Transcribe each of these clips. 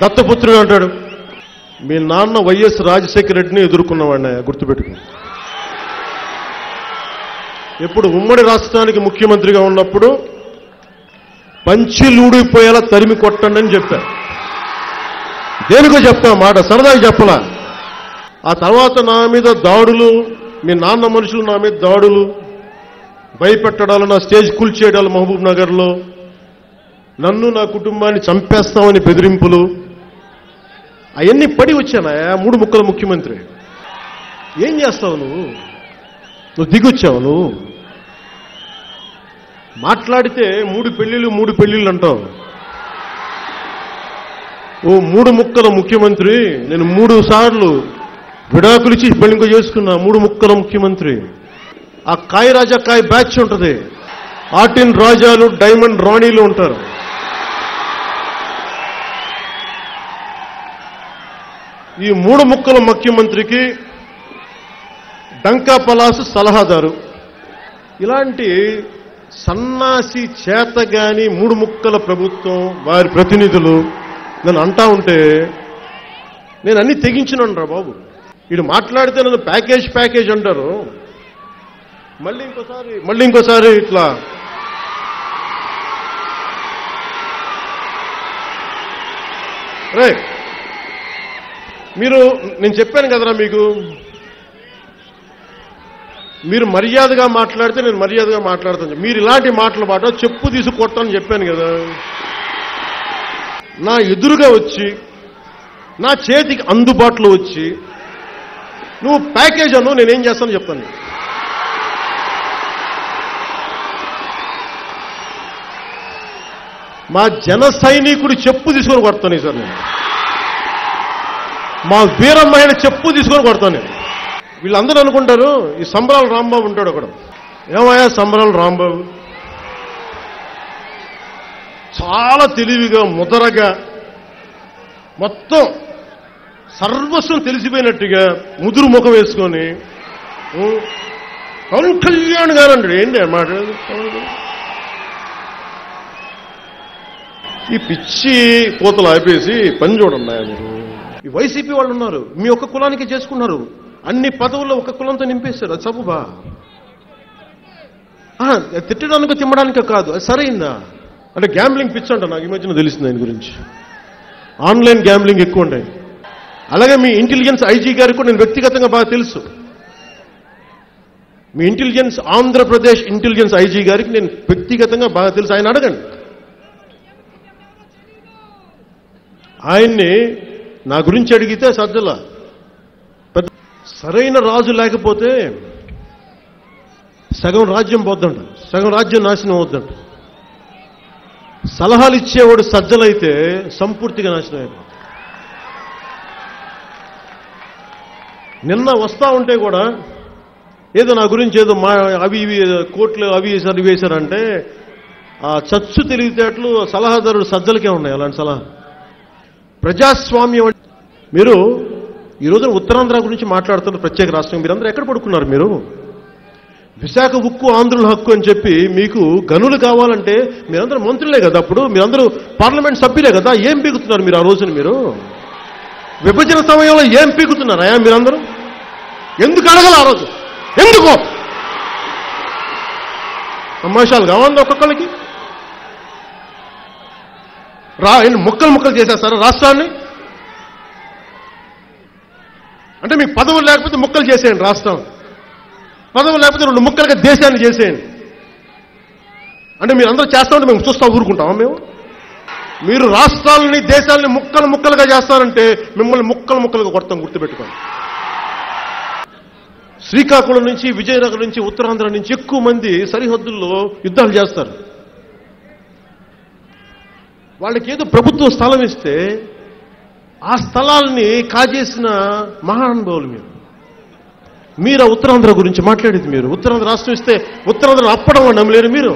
దత్తపుత్రుడు అంటాడు మీ నాన్న వైఎస్ రాజశేఖర రెడ్డిని ఎదుర్కొన్నవాడిని గుర్తుపెట్టుకో ఎప్పుడు ఉమ్మడి రాష్ట్రానికి ముఖ్యమంత్రిగా ఉన్నప్పుడు పంచిలూడిపోయేలా తరిమి కొట్టండి అని చెప్పారు దేనికో చెప్తా మాట సరదాగా చెప్పలా ఆ తర్వాత నా మీద దాడులు మీ నాన్న మనుషులు నా మీద దాడులు భయపెట్టడాలు నా స్టేజ్ కూల్చేయడాలు మహబూబ్ నగర్లో నన్ను నా కుటుంబాన్ని చంపేస్తామని బెదిరింపులు అవన్నీ పడి వచ్చానా మూడు ముక్కల ముఖ్యమంత్రి ఏం చేస్తావు నువ్వు నువ్వు దిగొచ్చావు నువ్వు మాట్లాడితే మూడు పెళ్లిళ్ళు మూడు పెళ్లిళ్ళు అంటావు ఓ మూడు ముక్కల ముఖ్యమంత్రి నేను మూడు సార్లు విడాకులు ఇచ్చి పెళ్లి ఇంకో చేసుకున్నా మూడు ముక్కల ముఖ్యమంత్రి ఆ కాయ రాజా కాయ బ్యాచ్ ఉంటుంది ఆర్టిన్ రాజాలు డైమండ్ రాణీలు ఉంటారు ఈ మూడు ముక్కల ముఖ్యమంత్రికి డంకా పలాసు సలహాదారు ఇలాంటి సన్నాసి చేతగాని మూడు ముక్కల ప్రభుత్వం వారి ప్రతినిధులు నన్ను అంటా ఉంటే నేను అన్ని తెగించినాను రా బాబు వీడు మాట్లాడితే నన్ను ప్యాకేజ్ ప్యాకేజ్ అంటారు మళ్ళీ ఇంకోసారి మళ్ళీ ఇంకోసారి ఇట్లా రే మీరు నేను చెప్పాను కదరా మీకు మీరు మర్యాదగా మాట్లాడితే నేను మర్యాదగా మాట్లాడతాను మీరు ఇలాంటి మాటలు మాట చెప్పు తీసి కొట్టని చెప్పాను కదా నా ఎదురుగా వచ్చి నా చేతికి అందుబాటులో వచ్చి నువ్వు ప్యాకేజ్ అను నేనేం చేస్తాను చెప్తాను మా జన సైనికుడు చెప్పు తీసుకొని కొడతాను సార్ నేను మా వీరమ్మయ్య చెప్పు తీసుకొని కొడతాను నేను వీళ్ళందరూ అనుకుంటారు ఈ సంబరాల రాంబాబు ఉంటాడు ఒకడు ఏమయ్యా సంబరాల రాంబాబు చాలా తెలివిగా ముదరగా మొత్తం సర్వస్వం తెలిసిపోయినట్టుగా ముదురు ముఖం వేసుకొని ఉ, పవన్ కళ్యాణ్ గారు అంటాడు ఏంటి ఆ మాట ఈ పిచ్చి కోతలు ఆపేసి పని చూడండి మీరు ఈ వైసీపీ వాళ్ళు ఉన్నారు మీ ఒక్క కులానికి చేసుకున్నారు అన్ని పదవుల్లో ఒక కులంతో నింపేశారు అది సబుబా ఆ, తిట్టడానికి తిమ్మడానికే కాదు అది సరైందా అంటే గ్యాంబ్లింగ్ పిచ్ అంట నాకు ఈ మధ్యన తెలిసింది ఆయన గురించి ఆన్లైన్ గ్యాంబ్లింగ్ ఎక్కువ ఉంటాయి అలాగే మీ ఇంటెలిజెన్స్ ఐజీ గారికి కూడా నేను వ్యక్తిగతంగా బాగా తెలుసు మీ ఇంటెలిజెన్స్ ఆంధ్రప్రదేశ్ ఇంటెలిజెన్స్ ఐజీ గారికి నేను వ్యక్తిగతంగా బాగా తెలుసు ఆయన అడగండి ఆయన్ని నా గురించి అడిగితే సజ్జల పెద్ద సరైన రాజు లేకపోతే సగం రాజ్యం పోద్దంట సగం రాజ్యం నాశనం అవుద్దంట సలహాలు ఇచ్చేవాడు సజ్జలైతే సంపూర్తిగా నాశనం అయిపోతుంది నిన్న వస్తా ఉంటే కూడా ఏదో నా గురించి ఏదో మా అవి ఇవి కోట్లు అవి వేశారు ఇవి వేశారంటే ఆ చచ్చు తెలివితేటలు సలహాదారుడు సజ్జలకే ఉన్నాయి అలాంటి సలహా ప్రజాస్వామ్యం అంటే మీరు ఈ రోజున ఉత్తరాంధ్ర గురించి మాట్లాడుతున్న ప్రత్యేక రాష్ట్రం మీరందరూ ఎక్కడ పడుకున్నారు మీరు విశాఖ ఉక్కు ఆంధ్రుల హక్కు అని చెప్పి మీకు గనులు కావాలంటే మీరందరూ మంత్రులే కదా అప్పుడు మీరందరూ పార్లమెంట్ సభ్యులే కదా ఏం పీకుతున్నారు మీరు ఆ రోజున మీరు విభజన సమయంలో ఏం పీకుతున్నారా మీరందరూ ఎందుకు అడగల ఆ రోజు ఎందుకు తమాషాలు కావాలి ఒక్కొక్కరికి రా ఏంటి ముక్కలు ముక్కలు చేసేస్తారా రాష్ట్రాన్ని అంటే మీకు పదవులు లేకపోతే ముక్కలు చేసేయండి రాష్ట్రం పదవులు లేకపోతే రెండు ముక్కలుగా దేశాన్ని చేసేయండి అంటే మీరు అందరూ చేస్తా ఉంటే మేము చూస్తా ఊరుకుంటామా మేము మీరు రాష్ట్రాలని దేశాలని ముక్కలు ముక్కలుగా చేస్తారంటే మిమ్మల్ని ముక్కలు ముక్కలుగా కొడతాం గుర్తుపెట్టుకోండి శ్రీకాకుళం నుంచి విజయనగరం నుంచి ఉత్తరాంధ్ర నుంచి ఎక్కువ మంది సరిహద్దుల్లో యుద్ధాలు చేస్తారు వాళ్ళకి ఏదో ప్రభుత్వం స్థలం ఇస్తే ఆ స్థలాల్ని కాజేసిన మహానుభావులు మీరు మీరు ఆ ఉత్తరాంధ్ర గురించి మాట్లాడేది మీరు ఉత్తరాంధ్ర రాష్ట్రం ఇస్తే ఉత్తరాంధ్ర అప్పడం అని నమ్మలేరు మీరు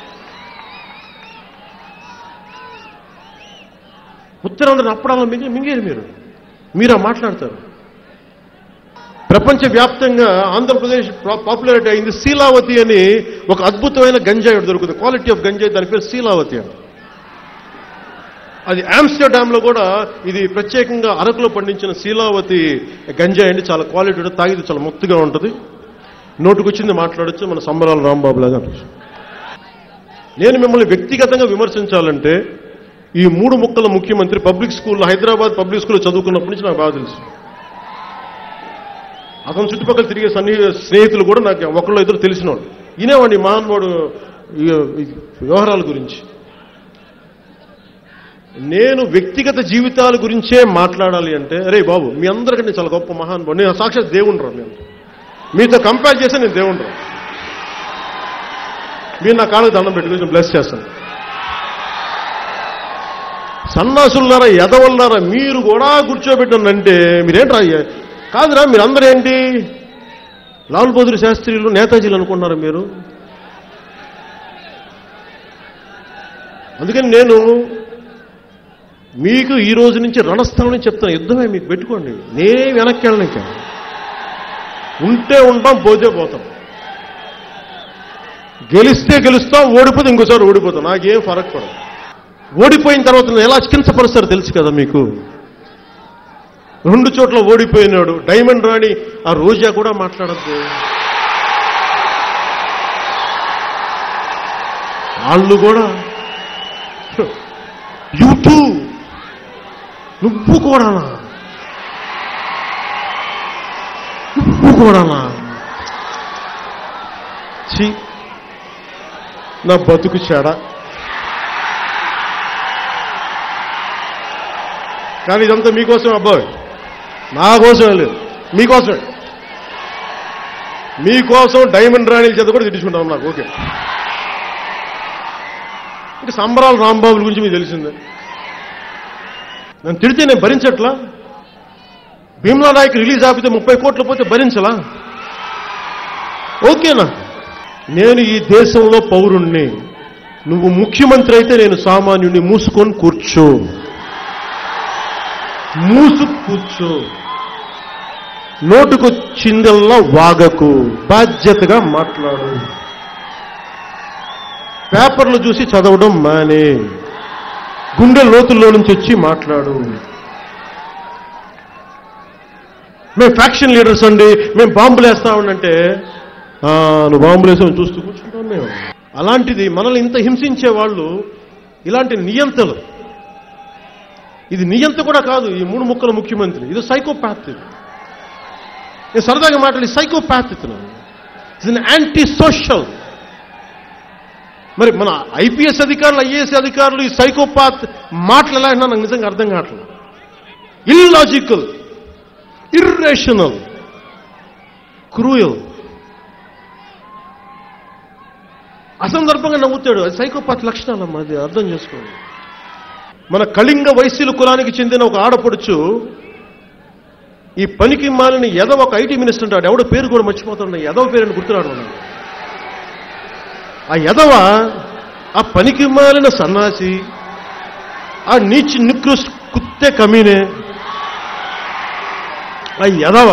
ఉత్తరాంధ్ర అప్పడాలను మింగి మింగేరు మీరు మీరా మాట్లాడతారు ప్రపంచవ్యాప్తంగా ఆంధ్రప్రదేశ్ పా- పాపులారిటీ అయింది శీలావతి అని ఒక అద్భుతమైన గంజాయి ఒకటి దొరుకుతుంది క్వాలిటీ ఆఫ్ గంజాయి దాని పేరు శీలావతి అని అది ఆమ్స్టర్డామ్ లో కూడా ఇది ప్రత్యేకంగా అరకులో పండించిన శీలావతి గంజాయి అండి చాలా క్వాలిటీ ఉంటుంది తాగితే చాలా మొత్తుగా ఉంటుంది నోటుకొచ్చింది మాట్లాడొచ్చు మన సంబరాల రాంబాబు లాగా అనిపిస్తుంది. నేను మిమ్మల్ని వ్యక్తిగతంగా విమర్శించాలంటే ఈ మూడు ముక్కల ముఖ్యమంత్రి పబ్లిక్ స్కూల్లో హైదరాబాద్ పబ్లిక్ స్కూల్లో చదువుకున్నప్పటి నుంచి నాకు బాగా తెలుసు అతని చుట్టుపక్కల తిరిగే సన్ని స్నేహితులు కూడా నాకు ఒకళ్ళు ఇద్దరు తెలిసినవాడు ఈయనేవాడిని మహానుభావుడు ఈ ఈ వ్యవహారాల గురించి నేను వ్యక్తిగత జీవితాల గురించే మాట్లాడాలి అంటే అరే బాబు మీ అందరికంటే చాలా గొప్ప మహానుభావుడు నేను సాక్షాత్ దేవుండ్రా నేను మీతో కంపేర్ చేస్తే నేను దేవుండ్రా మీరు నా కాళ్ళకి దండం పెట్టుకుని బ్లెస్ చేస్తాను సన్నాసులారా ఎదవల్లారా మీరు కూడా కూర్చోబెట్టానంటే మీరేంట్రా కాదురా మీరందరూ ఏంటి లాల్ బహదూర్ శాస్త్రిలు నేతాజీలు అనుకున్నారా మీరు అందుకని నేను మీకు ఈ రోజు నుంచి రణస్థలం నుంచి చెప్తాను యుద్ధమే మీకు పెట్టుకోండి నేనే వెనక్కి వెళ్ళనిక ఉంటే ఉంటాం పోతే పోతాం గెలిస్తే గెలుస్తాం ఓడిపోతే ఇంకోసారి ఓడిపోతాం నాకేం ఫరక్ పడదు ఓడిపోయిన తర్వాత నన్ను ఎలా కించపరుస్తారో తెలుసు కదా మీకు రెండు చోట్ల ఓడిపోయినాడు డైమండ్ రాణి ఆ రోజా కూడా మాట్లాడద్దు వాళ్ళు కూడా యూటూ నువ్వు కూడానా నువ్వు కూడానా ఛీ నా బతుకు చెడ కానీ ఇదంతా మీకోసం అబ్బాయి నా కోసమే లేదు మీకోసమే మీకోసం డైమండ్ రాణిల చేత కూడా తిట్టించుకుంటాం నాకు ఓకే ఇంకా సంబరాల రాంబాబుల గురించి మీకు తెలిసిందే నన్ను తిడితే నేను భరించట్లా భీమ్లా నాయక్ రిలీజ్ ఆపితే ముప్పై కోట్లు పోతే భరించలా ఓకేనా నేను ఈ దేశంలో పౌరుణ్ణి నువ్వు ముఖ్యమంత్రి అయితే నేను సామాన్యుడిని మూసుకొని కూర్చో మూసు కూర్చో నోటుకొచ్చిందల్లా వాగకు బాధ్యతగా మాట్లాడు పేపర్లు చూసి చదవడం మానే గుండె లోతుల్లో నుంచి వచ్చి మాట్లాడు మేము ఫ్యాక్షన్ లీడర్స్ అండి మేము బాంబులు వేస్తామంటే నువ్వు బాంబులు వేసామని చూస్తూ కూర్చుంటాం మేము అలాంటిది మనల్ని ఇంత హింసించే వాళ్ళు ఇలాంటి నియంతలు ఇది నియంత కూడా కాదు ఈ మూడు ముక్కల ముఖ్యమంత్రి ఇది సైకోపాత్ ఇది నేను సరదాగా మాట్లాడి సైకోపాత్ ఇతను ఇది యాంటీ సోషల్ మరి మన ఐపీఎస్ అధికారులు ఐఏఎస్ అధికారులు ఈ సైకోపాత్ మాటలు ఎలా అన్నా నాకు నిజంగా అర్థం కావట్లేదు ఇల్లాజికల్ ఇర్రేషనల్ క్రూయల్ అసందర్భంగా నవ్వుతాడు అది సైకోపాత్ లక్షణాలమ్మా అది అర్థం చేసుకోండి మన కళింగ వైశ్యుల కులానికి చెందిన ఒక ఆడపడుచు ఈ పనికి మాలిన ఎదవ ఒక ఐటీ మినిస్టర్ ఉంటాడు ఎవడో పేరు కూడా మర్చిపోతాడు ఎదవ పేరుని గుర్తురాడు ఉన్నాడు ఆ ఎదవ ఆ పనికి మాలిన సన్నాసి ఆ నీచి నికృష్ కుత్తే కమీనే ఆ ఎదవ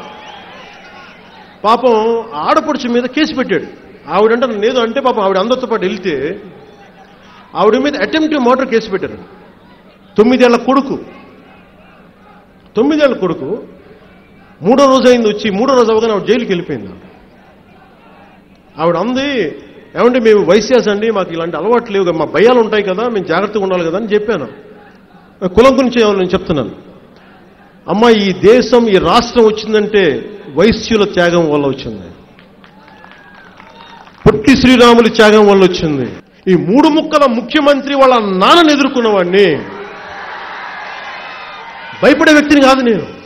పాపం ఆడపడుచు మీద కేసు పెట్టాడు ఆవిడంటే నన్ను ఏదో అంటే పాపం ఆవిడ అందరితో పాటు వెళ్తే ఆవిడ మీద అటెంప్టివ్ మర్డర్ కేసు పెట్టారు తొమ్మిదేళ్ల కొడుకు తొమ్మిదేళ్ల కొడుకు మూడో రోజు అయింది వచ్చి మూడో రోజు అవగానే ఆవిడ జైలుకి వెళ్ళిపోయింది ఆవిడ అంది ఏమంటే మేము వైశ్యాస్ అండి మాకు ఇలాంటి అలవాట్లు లేవు కదా, మా భయాలు ఉంటాయి కదా మేము జాగ్రత్తగా ఉండాలి కదా అని చెప్పాను కులం గురించి ఏమో నేను చెప్తున్నాను అమ్మ ఈ దేశం ఈ రాష్ట్రం వచ్చిందంటే వైశ్యుల త్యాగం వల్ల వచ్చింది పొట్టి శ్రీరాముల త్యాగం వల్ల వచ్చింది ఈ మూడు ముక్కల ముఖ్యమంత్రి వాళ్ళ నాన్నని ఎదుర్కొన్నవాడిని భయపడే వ్యక్తిని కాదు నేను